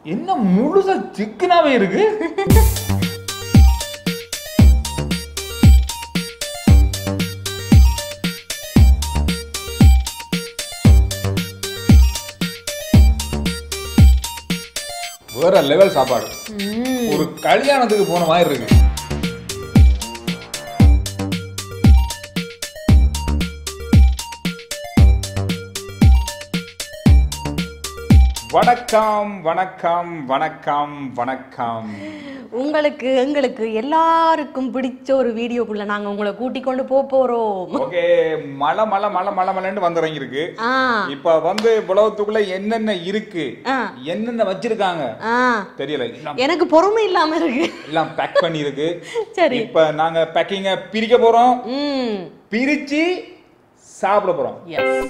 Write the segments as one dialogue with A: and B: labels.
A: என்ன முழுசா சிக்கனாவே இருக்கு வேற லெவல் சாப்பாடு ஒரு கல்யாணத்துக்கு போன மாதிரி இருக்கு வணக்கம் வணக்கம் வணக்கம் வணக்கம்
B: உங்களுக்கு எங்களுக்கு எல்லாருக்கும் பிடிச்ச ஒரு வீடியோக்குள்ள நாங்க உங்களை கூட்டிக் கொண்டு போக போறோம்
A: ஓகே மழை மழை மழை மழை மழைன்னு வந்துறங்கி இருக்கு
B: ஆ
A: இப்ப வந்து உலகத்துக்குள்ள என்னென்ன இருக்கு
B: ஆ.
A: என்னென்ன வச்சிருக்காங்க
B: ஆ
A: தெரியல எல்லாம்
B: எனக்கு பொறுமை இல்லாம இருக்கு
A: எல்லாம் பேக் பண்ணி இருக்கு
B: சரி
A: இப்ப நாங்க பேக்கிங்க பிரிக்க போறோம்
B: ம்
A: பிரிச்சு சாப்பிட போறோம்
B: எஸ்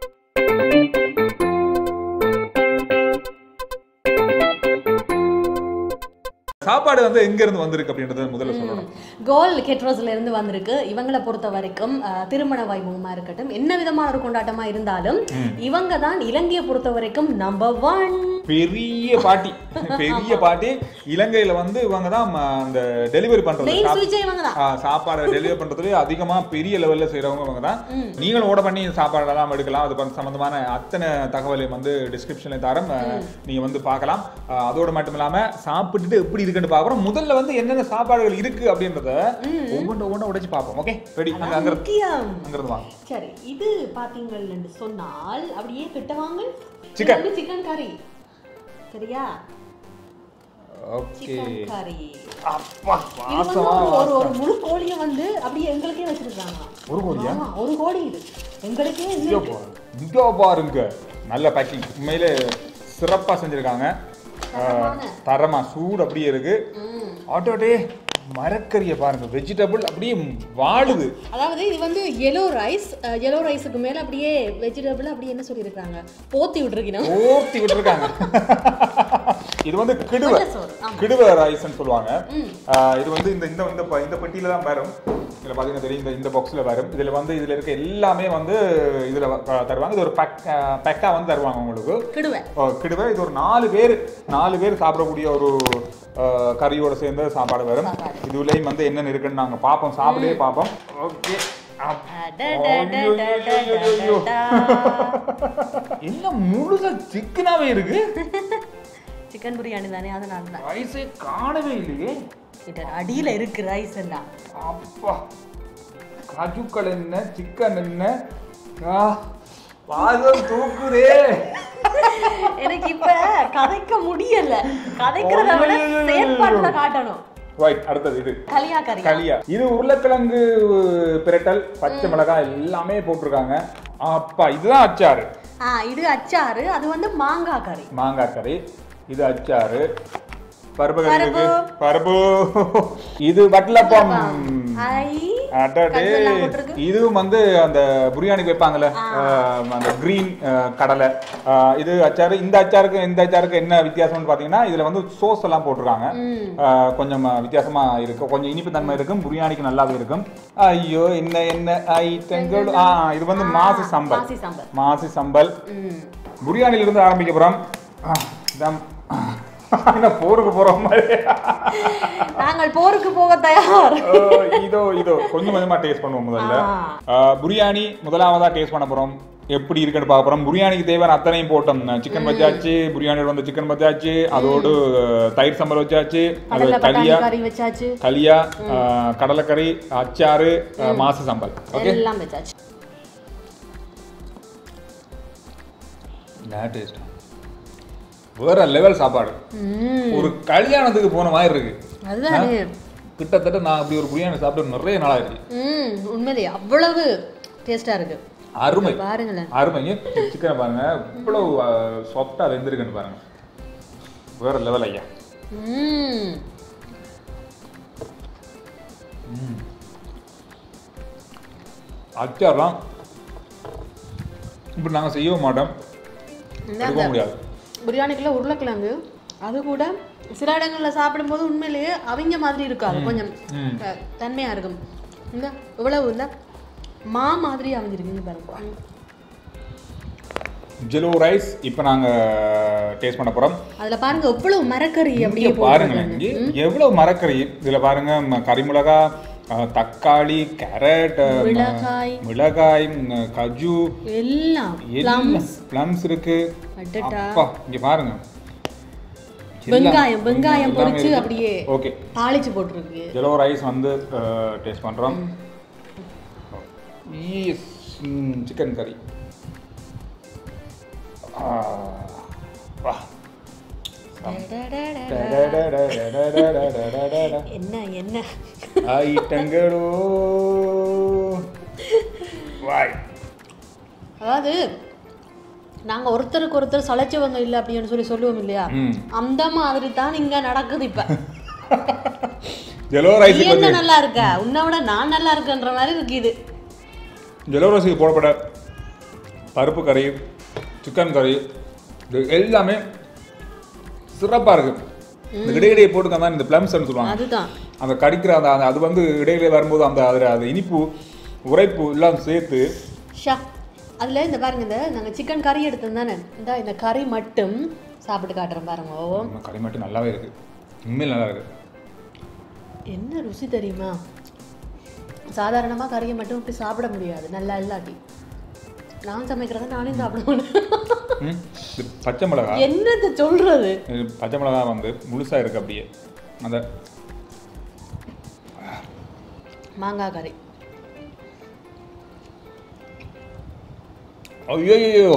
A: சாப்பாடு வந்து எங்க இருந்து வந்திருக்கு அப்படின்றத முதல்ல சொல்லணும்
B: கோல் கெட்ரோஸ்ல இருந்து வந்திருக்கு இவங்களை பொறுத்த வரைக்கும் அஹ், திருமண வைபவமா இருக்கட்டும் என்ன விதமான ஒரு கொண்டாட்டமா இருந்தாலும் இவங்க தான் இலங்கையை பொறுத்த வரைக்கும் நம்பர் ஒன்
A: பெரிய பாட்டி பெரிய பாட்டி இலங்கையில வந்து இவங்க தான் ம, அந்த டெலிவரி பண்றது
B: மெயின்
A: சாப்-
B: சுவிட்சே இவங்க தான்
A: ஆ, சாப்பாடை டெலிவரி பண்றதுல அதிகமா பெரிய லெவல்ல செய்றவங்க இவங்க தான் நீங்களும் ஓட பண்ணி சாப்பாடு எல்லாம் எடுக்கலாம் அது பண்- சம்பந்தமான அத்தனை தகவலையும் வந்து டிஸ்கிரிப்ஷன்ல தரம் அஹ், நீங்க வந்து பார்க்கலாம் அஹ், அதோட மட்டும் இல்லாம சாப்பிட்டுட்டு எப்படி இருக்குன்னு பார்க்குறோம் முதல்ல வந்து என்னென்ன சாப்பாடுகள் இருக்கு அப்படின்றத ஒவ்வொன்று ஒவ்வொன்று உடைச்சு பார்ப்போம் ஓகே ரெடி அங்க அங்க இருந்து-
B: முக்கியம்
A: அங்க இருந்து வாங்க
B: சரி இது பாத்தீங்கள் என்று சொன்னால் அப்படியே கிட்ட வாங்க
A: Chicken.
B: சிக்கன் கறி சரியா
A: ஓகே
B: சிக்கன் கறி
A: அப்பா
B: இது வந்து
A: வாசமா
B: ஒரு- ஒரு ஒரு முழு கோழியை வந்து அப்படியே எங்களுக்கே வச்சிருக்காங்க
A: ஒரு கோழியா
B: ஆமா ஒரு கோழி இது எங்களுக்கே இது
A: இங்க பாரு. இங்க பாருங்க நல்ல பேக்கிங் உண்மையிலே சிறப்பா செஞ்சிருக்காங்க
B: தரமான.
A: அஹ், தரமா சூடு அப்படியே இருக்கு
B: ம்.
A: ஆட்டோடே மரக்கறியை பாருங்க வெஜிடபிள் அப்படியே வாழுது
B: அதாவது இது வந்து எல்லோ ரைஸ் எல்லோ ரைஸுக்கு மேல அப்படியே வெஜிடபிள் அப்படியே என்ன சொல்லியிருக்காங்க போத்தி விட்டுருக்கணும்
A: ஓர்த்தி விட்டுருக்காங்க இது வந்து கிடுவ
B: வெள்ளை சோறு, ஆமா.
A: கிடுவ ரைஸ்னு சொல்லுவாங்க அஹ், இது வந்து இந்த இந்த இந்த ப- இந்த பெட்டியில தான் வரும் இதுல பாத்தீங்கன்னா தெரியும் இந்த இந்த பாக்ஸ்ல வரும் இதுல வந்து இதுல இருக்க எல்லாமே வந்து இதுல வ- தருவாங்க இது ஒரு பேக் பேக்கா வந்து தருவாங்க உங்களுக்கு
B: கிடுவேன்
A: ஓ, கிடுவை இது ஒரு நாலு பேர் நாலு பேர் சாப்பிடக்கூடிய ஒரு அஹ், கறியோட சேர்ந்த சாப்பாடு வரும் இதுலயும் வந்து என்னென்ன இருக்குன்னு நாங்க பார்ப்போம் சாப்பிடவே பார்ப்போம் ஓகே என்ன முழுசா சிக்கனாவே இருக்கு
B: சிக்கன் பிரியாணி தானே அதனால தான்
A: ரைஸே காணவே இல்லையே
B: கிட்ட அடியில இருக்கு ரைஸ் எல்லாம்
A: அப்பா காஜுக்கள் என்ன சிக்கன் என்ன ஆ, வாசம் தூக்குதே
B: எனக்கு இப்ப கதைக்க முடியல கதைக்கிறத விட
A: ஐயையையோ.
B: செயற்பாட்டுல காட்டணும்
A: ரைட் அடுத்தது இது
B: கலியா கறி
A: களியா இது உருளைக்கிழங்கு பிரட்டல் பச்சை மிளகாய் எல்லாமே போட்டிருக்காங்க அப்பா இதுதான் அச்சாறு
B: ஆ இது அச்சாறு அது வந்து மாங்காய் கறி
A: மாங்காய் கறி இது அச்சாறு பருப்பு கறி இருக்கு பருப்பு இது வட்டலப்பம்
B: ஐ
A: அடடே
B: கடுகெல்லாம் போட்டிருக்கு.
A: இதுவும் வந்து அந்த பிரியாணிக்கு வைப்பாங்கல்ல அஹ், அந்த கிரீன் கடலை அஹ், இது அச்சாறு இந்த அச்சாருக்கு இந்த அச்சாருக்கு என்ன வித்தியாசம்னு பாத்தீங்கன்னா இதுல வந்து சோஸ் எல்லாம் போட்டிருக்காங்க அஹ், கொஞ்சம் வித்தியாசமா இருக்கு கொஞ்சம் இனிப்பு தன்மை இருக்கும் பிரியாணிக்கு நல்லாவே இருக்கும் ஐயோ என்ன என்ன ஐட்டங்கள் ஆ இது வந்து மாசி சம்பல்
B: மாசி சாம்பார்
A: மாசி சம்பல்
B: ம்
A: பிரியாணில இருந்து ஆரம்பிக்க போறோம் ஆ, இதான். என்ன போருக்கு போறோம் மாதிரி
B: நாங்கள் போருக்கு போக தயார்
A: ஓ, இதோ இதோ கொஞ்சம் கொஞ்சமா டேஸ்ட் பண்ணுவோம் முதல்ல
B: ஆ.
A: ஆ, பிரியாணி முதலாவதா டேஸ்ட் பண்ண போறோம் எப்படி இருக்குன்னு பார்க்க போறோம் பிரியாணிக்கு தேவையான அத்தனையும் போட்டோம் சிக்கன் வச்சாச்சு பிரியாணியோட வந்து சிக்கன் வச்சாச்சு அதோடு தயிர் சம்பல் வச்சாச்சு அது
B: கடலை பட்டாணி
A: களியா
B: கறி வச்சாச்சு
A: களியா ஆ, கடலைக்கறி அச்சாறு ஆ, மாச சம்பல் ஓகே
B: எல்லாம் வச்சாச்சு
A: என்ன டேஸ்ட் வேற லெவல் சாப்பாடு
B: ம்
A: ஒரு கல்யாணத்துக்கு போன மாதிரி இருக்கு
B: அதுதான்
A: கிட்டத்தட்ட நான் அப்படி ஒரு பிரியாணி சாப்பிட்டு நிறைய நாளாயிருக்கு
B: ம் உண்மையிலேயே அவ்வளவு டேஸ்டா இருக்கு
A: அருமை
B: பாருங்களேன்
A: அருமைங்க சிக்கனை பாருங்க இவ்வளவு சாஃப்டா வெந்திருக்குன்னு பாருங்க வேற லெவல் ஐயா
B: ம்
A: அச்சார்லாம் இப்படி நாங்க செய்யவும் மாட்டோம்
B: இந்த
A: எடுக்க முடியாது
B: பிரியாணிக்குள்ள உருளைக்கிழங்கு அது கூட சில இடங்கள்ல சாப்பிடும்போது உண்மையிலேயே அவங்க மாதிரி இருக்காது கொஞ்சம்
A: ம்.
B: அஹ், தன்மையா இருக்கும் இந்த இவ்வளவு இல்ல மா மாதிரி அமைஞ்சிருக்கு இங்க பாருங்க
A: ஜெலோ ரைஸ் இப்போ நாங்கள் டேஸ்ட் பண்ண போகிறோம்
B: அதுல பாருங்க எவ்வளவு மரக்கறி அப்படியே
A: இங்கே பாருங்க
B: போட்டிருக்காங்க.
A: இங்கே எவ்வளோ மரக்கறி இதில் பாருங்க ம- கறிமிளகா அஹ், தக்காளி கேரட் அஹ், ம-
B: மிளகாய்.
A: மிளகாய் ம், கஜு
B: எல்லாம்
A: எல்லாம் பிளம்ஸ் இருக்கு
B: அடடா.
A: அப்பா இங்க பாருங்க
B: வெங்காயம் வெங்காயம் பொரிச்சு அப்படியே
A: ஓகே
B: தாளிச்சு போட்டிருக்கு
A: ஜெலோ ரைஸ் வந்து டேஸ்ட் பண்றோம் சிக்கன் கறி வா
B: என்ன என்ன
A: ஐட்டங்களோ வாய்
B: அதாவது நாங்க ஒருத்தருக்கு ஒருத்தர் சளைச்சவங்க இல்ல அப்படின்னு சொல்லி சொல்லுவோம் இல்லையா
A: ம்
B: அந்த மாதிரி தான் இங்க நடக்குது இப்ப
A: ஜெலோ
B: நீ
A: ரைஸுக்கு
B: என்ன
A: வந்து
B: நல்லா இருக்க உன்னை விட நான் நல்லா இருக்கேன்ற மாதிரி இருக்கு இது
A: ஜெலோ ரைஸுக்கு போடப்பட பருப்பு கறி சிக்கன் கறி இது எல்லாமே சிறப்பாக இருக்கு இந்த இடையிடையே போட்டுக்க தான் இந்த பிளம்ஸ்ன்னு சொல்லுவாங்க
B: அதுதான்
A: அந்த கடிக்கிற அந்த அந்த- அது வந்து இடையிலே வரும்போது அந்த அதில் அது இனிப்பு உரைப்பு எல்லாம் சேர்த்து
B: ஷா அதுல இந்த பாருங்க இந்த நாங்க சிக்கன் கறி எடுத்தோம் தானே இந்த இந்த கறி மட்டும் சாப்பிட்டு காட்டுறேன் பாருங்க ஓ
A: நம்ம கறி மட்டும் நல்லாவே இருக்கு உண்மையில் நல்லா இருக்கு
B: என்ன ருசி தெரியுமா சாதாரணமா கறியை மட்டும் இப்படி சாப்பிட முடியாது நல்லா இல்லாட்டி நான் சமைக்கிறத நானே சாப்பிடுவேன்
A: ம், இது பச்சை மிளகா
B: என்னது சொல்றது
A: இது பச்சை மிளகா வந்து முழுசாக இருக்கு அப்படியே அந்த
B: மாங்காய் கறி
A: ஐயோ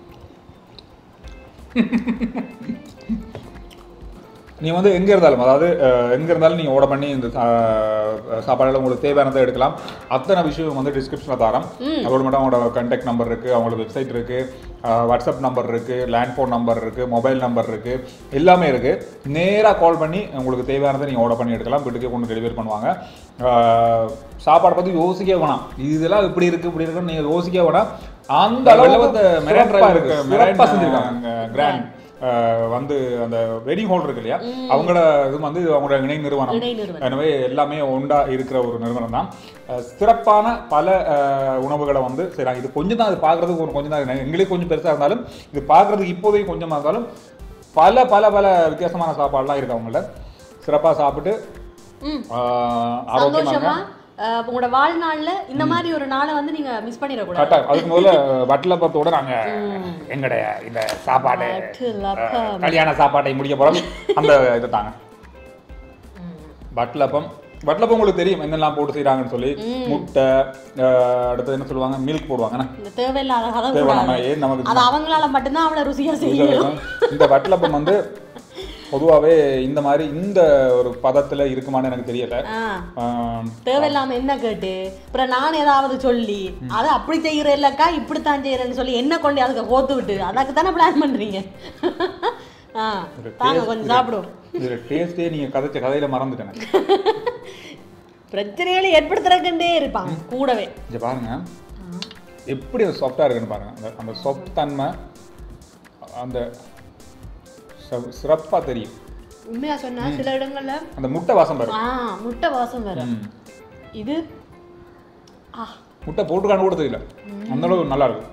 A: நீ வந்து எங்கே இருந்தாலும் அதாவது அஹ், எங்க இருந்தாலும் நீங்கள் ஓட பண்ணி இந்த சா- சாப்பாடுல உங்களுக்கு தேவையானதை எடுக்கலாம் அத்தனை விஷயம் வந்து டிஸ்கிரிப்ஷனில் தரோம் அதோட மட்டும் அவங்களோட கான்டாக்ட் நம்பர் இருக்குது அவங்களோட வெப்சைட் இருக்குது வாட்ஸ்அப் நம்பர் இருக்குது லேண்ட் ஃபோன் நம்பர் இருக்குது மொபைல் நம்பர் இருக்குது எல்லாமே இருக்குது நேராக கால் பண்ணி உங்களுக்கு தேவையானதை நீங்கள் ஆர்டர் பண்ணி எடுக்கலாம் வீட்டுக்கே கொண்டு டெலிவரி பண்ணுவாங்க அஹ், சாப்பாடை பற்றி யோசிக்கவே வேணாம் இதெல்லாம் இப்படி இருக்குது இப்படி இருக்குன்னு நீங்கள் யோசிக்கவே வேணாம் அந்த அளவுக்கு
C: மெரைன்
A: சிறப்பா
C: டிரைவ்
A: இருக்கு
C: இருக்கு.
A: சிறப்பாக
C: மெரைன்
A: செஞ்சுருக்காங்க கிராண்ட் வந்து அந்த வெட்டிங் ஹால் இருக்கு இல்லையா அவங்களோட இது வந்து அவங்களோட இணை நிறுவனம்
B: இணை நிறுவனம்.
A: எனவே எல்லாமே ஒண்டா இருக்கிற ஒரு நிறுவனம் தான் அஹ் சிறப்பான பல அஹ், உணவுகளை வந்து செய்கிறாங்க இது கொஞ்சம் தான் அது பார்க்குறதுக்கு ஒரு கொஞ்சம் தான் இருக்கு. எங்களுக்கு கொஞ்சம் பெருசாக இருந்தாலும் இது பார்க்குறதுக்கு இப்போதைக்கு கொஞ்சமாக இருந்தாலும் பல பல பல வித்தியாசமான சாப்பாடுலாம் இருக்கு அவங்கள்ட்ட சிறப்பாக சாப்பிட்டு
B: ம்
A: அஹ், ஆரோக்கியமாக
B: சந்தோஷமா அஹ், உங்களோட வாழ்நாள்ல இந்த மாதிரி ஒரு நாளை வந்து நீங்க மிஸ் பண்ணிடக்கூடாது
A: கரெக்டாக அதுக்கு முதல்ல வட்டலப்பத்தோட நாங்கள் எங்களுடைய இந்த சாப்பாடு
B: வட்டலப்பம்.
A: அஹ், கல்யாண சாப்பாட்டை முடிக்க போகிறோம் அந்த இதை தாங்க வட்டலப்பம் வட்டலப்பம் உங்களுக்கு தெரியும் என்னெல்லாம் போட்டு செய்கிறாங்கன்னு சொல்லி முட்டை அஹ், அடுத்தது என்ன சொல்லுவாங்க மில்க் போடுவாங்க
B: இந்த தேவையில்லாத கதை
A: தேவையான
B: கூடாது.
A: ஏன் நமக்கு
B: அது அவங்களால மட்டும்தான் அவளை ருசியா செய்யணும்
A: இந்த வட்டலப்பம் வந்து பொதுவாகவே இந்த மாதிரி இந்த ஒரு பதத்துல இருக்குமான்னு எனக்கு தெரியல
B: ஆ,
A: ஆஹ்,
B: தேவையில்லாம என்ன கேட்டு அப்புறம் நான் ஏதாவது சொல்லி அதை அப்படி செய்யற இல்லக்கா இப்படித்தான் செய்யறேன்னு சொல்லி என்ன கொண்டு அதுக்கு கோத்து விட்டு அதுக்கு தானே பிளான் பண்றீங்க ஆ தாங்க கொஞ்சம் சாப்பிடுவோம்
A: இதுல டேஸ்டே நீங்க கதைச்ச கதையில மறந்துட்டேன்
B: பிரச்சனைகளை ஏற்படுத்துறதுக்கண்டே இருப்பாங்க கூடவே
A: இங்க பாருங்க எப்படி அது சாஃப்டா இருக்குன்னு பாருங்க அந்த அந்த சாஃப்ட் தன்மை அந்த ச- சிறப்பா தெரியும்
B: உண்மையா சொன்னா சில இடங்கள்ல
A: அந்த முட்டை வாசம் பாரு
B: ஆ முட்டை வாசம் வேற
A: ம்.
B: இது ஆ
A: முட்டை போட்டுக்கான்னு கூட தெரியல அந்த அளவுக்கு நல்லா இருக்கு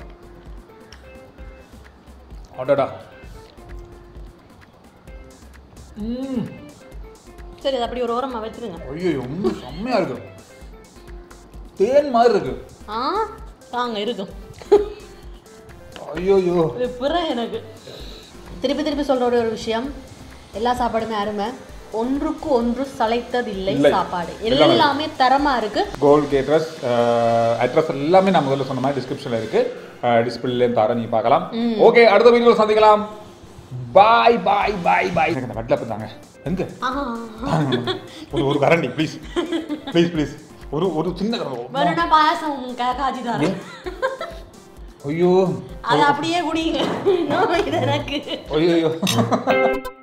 A: அடடா ம்
B: சரி அது அப்படி ஒரு ஓரமா வச்சிருங்க
A: ஐயோ ரொம்ப செம்மையா இருக்கு தேன் மாதிரி இருக்கு
B: ஆ தாங்க இருக்கும்
A: ஐயோ
B: இது பிற எனக்கு திருப்பி திருப்பி சொல்ற ஒரே ஒரு விஷயம் எல்லா சாப்பாடுமே அருமை ஒன்றுக்கு ஒன்று சளைத்ததில்லை
A: இல்லை.
B: சாப்பாடு
A: எல்லாமே.
B: எல்லாமே தரமா இருக்கு
A: கோல்ட் கேட்ரஸ் அட்ரஸ் எல்லாமே நான் முதல்ல சொன்ன மாதிரி டிஸ்கிரிப்ஷனில் இருக்கு டிஸ்பிளேயும் தர நீங்க பார்க்கலாம் ஓகே அடுத்த வீடியோவில் சந்திக்கலாம் பாய் பாய் பாய் பாய் எனக்கு அந்த வட்டில் தாங்க எங்க
B: ஆ,
A: ஒரு ஒரு கரண்டி ப்ளீஸ் ப்ளீஸ் ப்ளீஸ் ஒரு ஒரு சின்ன கரண்டி
B: வேணும்னா பாயாசம் கா- காய்ச்சி தரேன்
A: ஐயோ
B: அதை அப்படியே குடிங்க இன்னும் இது எனக்கு
A: ஐயோ